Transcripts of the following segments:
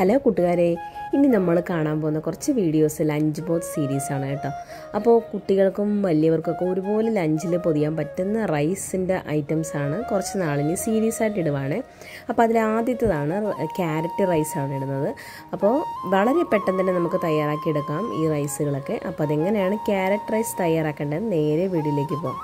hello കൂട്ടുകാരെ ഇനി നമ്മൾ കാണാൻ പോകുന്ന കുറച്ച് വീഡിയോസ് ലഞ്ച് ബോക്സ് സീരീസാണ് കേട്ടോ അപ്പോൾ കുട്ടികൾക്കും വലിയവർക്കൊക്കെ ഒരുപോലെ ലഞ്ചിൽ പൊതിയാൻ പറ്റുന്ന റൈസിൻ്റെ ഐറ്റംസാണ് കുറച്ച് നാളിന് സീരീസ് ആയിട്ട് ഇടുവാണ് അപ്പോൾ അതിൽ ആദ്യത്തേതാണ് ക്യാരറ്റ് റൈസാണ് ഇടുന്നത് അപ്പോൾ വളരെ പെട്ടെന്ന് തന്നെ നമുക്ക് തയ്യാറാക്കി എടുക്കാം ഈ റൈസുകളൊക്കെ അപ്പോൾ അതെങ്ങനെയാണ് ക്യാരറ്റ് റൈസ് തയ്യാറാക്കേണ്ടത് നേരെ വീഡിയോയിലേക്ക് പോകാം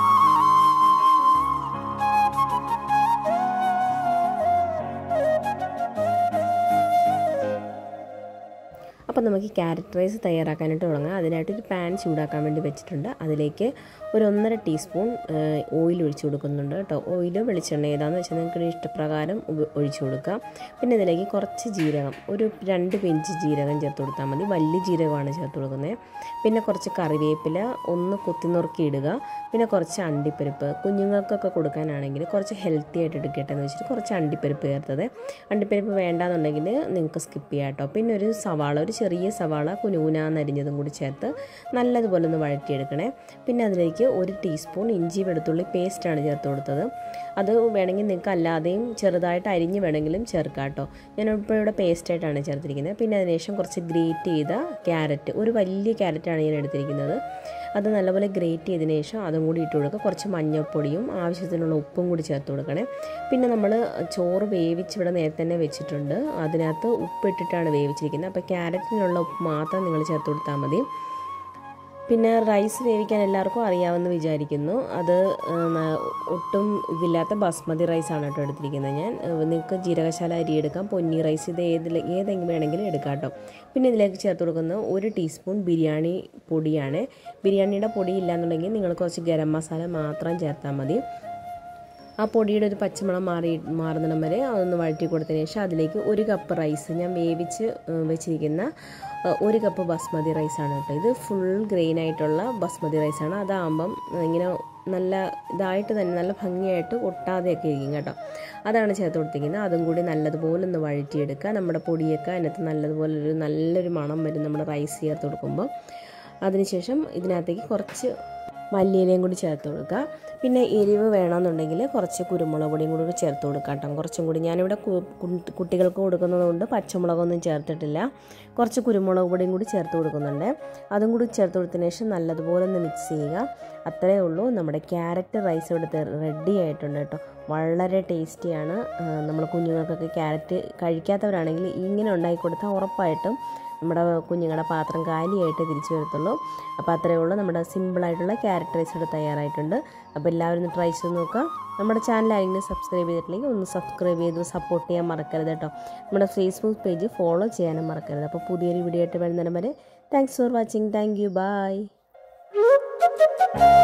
അപ്പോൾ നമുക്ക് ക്യാരറ്റ് റൈസ് തയ്യാറാക്കാനായിട്ട് തുടങ്ങാം അതിനായിട്ട് ഒരു പാൻ ചൂടാക്കാൻ വേണ്ടി വെച്ചിട്ടുണ്ട് അതിലേക്ക് ഒരു ഒന്നര ടീസ്പൂൺ ഓയിൽ ഒഴിച്ചു കൊടുക്കുന്നുണ്ട് കേട്ടോ ഓയിൽ വെളിച്ചെണ്ണ ഏതാണെന്ന് വെച്ചാൽ നിങ്ങൾക്ക് ഇഷ്ടപ്രകാരം ഒഴിച്ചു കൊടുക്കാം പിന്നെ ഇതിലേക്ക് കുറച്ച് ജീരകം ഒരു രണ്ട് പിഞ്ച് ജീരകം ചേർത്ത് കൊടുത്താൽ മതി വലിയ ജീരകമാണ് ചേർത്ത് കൊടുക്കുന്നത് പിന്നെ കുറച്ച് കറിവേപ്പില ഒന്ന് കുത്തി നുറുക്കി ഇടുക പിന്നെ കുറച്ച് അണ്ടിപ്പരിപ്പ് കുഞ്ഞുങ്ങൾക്കൊക്കെ കൊടുക്കാനാണെങ്കിൽ കുറച്ച് ഹെൽത്തി ആയിട്ട് എടുക്കട്ടെ എന്ന് വെച്ചിട്ട് കുറച്ച് അണ്ടിപ്പരിപ്പ് ചേർത്തത് അണ്ടിപ്പരിപ്പ് വേണ്ടാന്നുണ്ടെങ്കിൽ നിങ്ങൾക്ക് സ്കിപ്പ് ചെയ്യാം കേട്ടോ പിന്നെ ഒരു സവാള ഒരു ചെറിയ സവാള കുനുകുനാന്നരിഞ്ഞതും കൂടി ചേർത്ത് നല്ലതുപോലെ ഒന്ന് വഴറ്റിയെടുക്കണേ പിന്നെ അതിലേക്ക് ഒരു ടീസ്പൂൺ ഇഞ്ചി വെളുത്തുള്ളി പേസ്റ്റാണ് ചേർത്ത് കൊടുത്തത് അത് വേണമെങ്കിൽ നിങ്ങൾക്ക് അല്ലാതെയും ചെറുതായിട്ട് അരിഞ്ഞ് വേണമെങ്കിലും ചേർക്കാം കേട്ടോ ഞാൻ ഇപ്പോൾ ഇവിടെ പേസ്റ്റായിട്ടാണ് ചേർത്തിരിക്കുന്നത് പിന്നെ അതിനുശേഷം കുറച്ച് ഗ്രേറ്റ് ചെയ്ത ക്യാരറ്റ് ഒരു വലിയ ക്യാരറ്റാണ് ഞാൻ എടുത്തിരിക്കുന്നത് അത് നല്ലപോലെ ഗ്രേറ്റ് ചെയ്തതിന് ശേഷം അതും കൂടി ഇട്ട് കൊടുക്കുക കുറച്ച് മഞ്ഞൾപ്പൊടിയും ആവശ്യത്തിനുള്ള ഉപ്പും കൂടി ചേർത്ത് കൊടുക്കണേ പിന്നെ നമ്മൾ ചോറ് വേവിച്ച് ഇവിടെ നേരത്തെ തന്നെ വെച്ചിട്ടുണ്ട് അതിനകത്ത് ഉപ്പിട്ടിട്ടാണ് വേവിച്ചിരിക്കുന്നത് അപ്പോൾ ക്യാരറ്റിനുള്ള ഉപ്പ് മാത്രം നിങ്ങൾ ചേർത്ത് കൊടുത്താൽ മതി പിന്നെ റൈസ് വേവിക്കാൻ എല്ലാവർക്കും അറിയാമെന്ന് വിചാരിക്കുന്നു അത് ഒട്ടും ഇതില്ലാത്ത ബസ്മതി റൈസാണ് കേട്ടോ എടുത്തിരിക്കുന്നത് ഞാൻ നിങ്ങൾക്ക് ജീരകശാല അരി എടുക്കാം പൊന്നി റൈസ് ഇത് ഏതിൽ ഏതെങ്കിലും വേണമെങ്കിലും എടുക്കാം കേട്ടോ പിന്നെ ഇതിലേക്ക് ചേർത്ത് കൊടുക്കുന്ന ഒരു ടീസ്പൂൺ ബിരിയാണി പൊടിയാണ് ബിരിയാണിയുടെ പൊടി ഇല്ലാന്നുണ്ടെങ്കിൽ നിങ്ങൾ കുറച്ച് ഗരം മസാല മാത്രം ചേർത്താൽ മതി ആ പൊടിയുടെ ഒരു പച്ചമണം മാറി മാറുന്നിടം വരെ അതൊന്ന് വഴറ്റി കൊടുത്തതിന് ശേഷം അതിലേക്ക് ഒരു കപ്പ് റൈസ് ഞാൻ വേവിച്ച് വെച്ചിരിക്കുന്ന ഒരു കപ്പ് ബസ്മതി റൈസാണ് കേട്ടോ ഇത് ഫുൾ ഗ്രെയിൻ ആയിട്ടുള്ള ബസ്മതി റൈസാണ് അതാകുമ്പം ഇങ്ങനെ നല്ല ഇതായിട്ട് തന്നെ നല്ല ഭംഗിയായിട്ട് ഒട്ടാതെയൊക്കെ ഇരിക്കും കേട്ടോ അതാണ് ചേർത്ത് കൊടുത്തിരിക്കുന്നത് അതും കൂടി നല്ലതുപോലെ ഒന്ന് വഴറ്റിയെടുക്കുക നമ്മുടെ പൊടിയൊക്കെ അതിനകത്ത് നല്ലതുപോലെ ഒരു നല്ലൊരു മണം വരും നമ്മുടെ റൈസ് ചേർത്ത് കൊടുക്കുമ്പോൾ അതിനുശേഷം ഇതിനകത്തേക്ക് കുറച്ച് മല്ലിയിലയും കൂടി ചേർത്ത് കൊടുക്കുക പിന്നെ എരിവ് വേണമെന്നുണ്ടെങ്കിൽ കുറച്ച് കുരുമുളക് പൊടിയും കൂടി ചേർത്ത് കൊടുക്കാം കേട്ടോ കുറച്ചും കൂടി ഞാനിവിടെ കുട്ടികൾക്ക് കൊടുക്കുന്നത് കൊണ്ട് പച്ചമുളകൊന്നും ചേർത്തിട്ടില്ല കുറച്ച് കുരുമുളക് പൊടിയും കൂടി ചേർത്ത് കൊടുക്കുന്നുണ്ട് അതും കൂടി ചേർത്ത് കൊടുത്തതിന് ശേഷം നല്ലതുപോലെ ഒന്ന് മിക്സ് ചെയ്യുക അത്രയേ ഉള്ളൂ നമ്മുടെ ക്യാരറ്റ് റൈസ് ഇവിടുത്തെ റെഡി ആയിട്ടുണ്ട് കേട്ടോ വളരെ ടേസ്റ്റിയാണ് നമ്മൾ കുഞ്ഞുങ്ങൾക്കൊക്കെ ക്യാരറ്റ് കഴിക്കാത്തവരാണെങ്കിൽ ഇങ്ങനെ ഉണ്ടാക്കി കൊടുത്താൽ ഉറപ്പായിട്ടും നമ്മുടെ കുഞ്ഞുങ്ങളുടെ പാത്രം കാലിയായിട്ട് തിരിച്ചു വരത്തുള്ളൂ അപ്പോൾ അത്രയേ ഉള്ളൂ നമ്മുടെ സിമ്പിളായിട്ടുള്ള ക്യാരറ്റ് റൈസ് ഇവിടെ തയ്യാറായിട്ടുണ്ട് അപ്പോൾ എല്ലാവരും ഒന്ന് ട്രൈ ചെയ്ത് നോക്കുക നമ്മുടെ ചാനൽ ആരെങ്കിലും സബ്സ്ക്രൈബ് ചെയ്തിട്ടില്ലെങ്കിൽ ഒന്ന് സബ്സ്ക്രൈബ് ചെയ്ത് സപ്പോർട്ട് ചെയ്യാൻ മറക്കരുത് കേട്ടോ നമ്മുടെ ഫേസ്ബുക്ക് പേജ് ഫോളോ ചെയ്യാനും മറക്കരുത് അപ്പോൾ പുതിയൊരു വീഡിയോ ആയിട്ട് വരുന്നതിന് വരെ thanks for watching thank you by